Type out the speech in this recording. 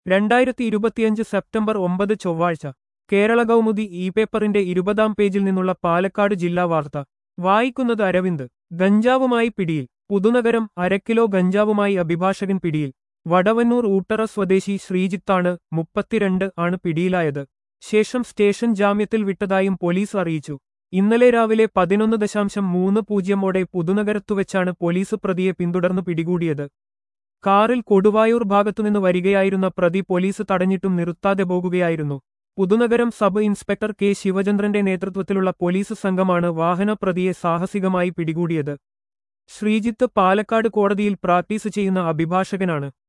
രണ്ടായിരത്തി ഇരുപത്തിയഞ്ച് സെപ്റ്റംബർ ഒമ്പത് ചൊവ്വാഴ്ച കേരള കൗമുദി ഇ പേപ്പറിന്റെ ഇരുപതാം പേജിൽ നിന്നുള്ള പാലക്കാട് ജില്ലാ വാർത്ത വായിക്കുന്നത് അരവിന്ദ് ഗഞ്ചാവുമായി പിടിയിൽ പുതുനഗരം അരക്കിലോ ഗഞ്ചാവുമായി അഭിഭാഷകൻ പിടിയിൽ വടവന്നൂർ ഊട്ടറ സ്വദേശി ശ്രീജിത്താണ് മുപ്പത്തിരണ്ട് ആണ് പിടിയിലായത് ശേഷം സ്റ്റേഷൻ ജാമ്യത്തിൽ വിട്ടതായും പോലീസ് അറിയിച്ചു ഇന്നലെ രാവിലെ പതിനൊന്ന് ദശാംശം മൂന്ന് പൂജ്യമോടെ പുതുനഗരത്തുവെച്ചാണ് പോലീസ് പ്രതിയെ പിന്തുടർന്നു പിടികൂടിയത് കാറിൽ കൊടുവായൂർ ഭാഗത്തുനിന്ന് വരികയായിരുന്ന പ്രതി പോലീസ് തടഞ്ഞിട്ടും നിർത്താതെ പോകുകയായിരുന്നു പുതുനഗരം സബ് ഇൻസ്പെക്ടർ കെ ശിവചന്ദ്രന്റെ നേതൃത്വത്തിലുള്ള പോലീസ് സംഘമാണ് വാഹന പ്രതിയെ സാഹസികമായി പിടികൂടിയത് ശ്രീജിത്ത് പാലക്കാട് കോടതിയിൽ പ്രാക്ടീസ് ചെയ്യുന്ന അഭിഭാഷകനാണ്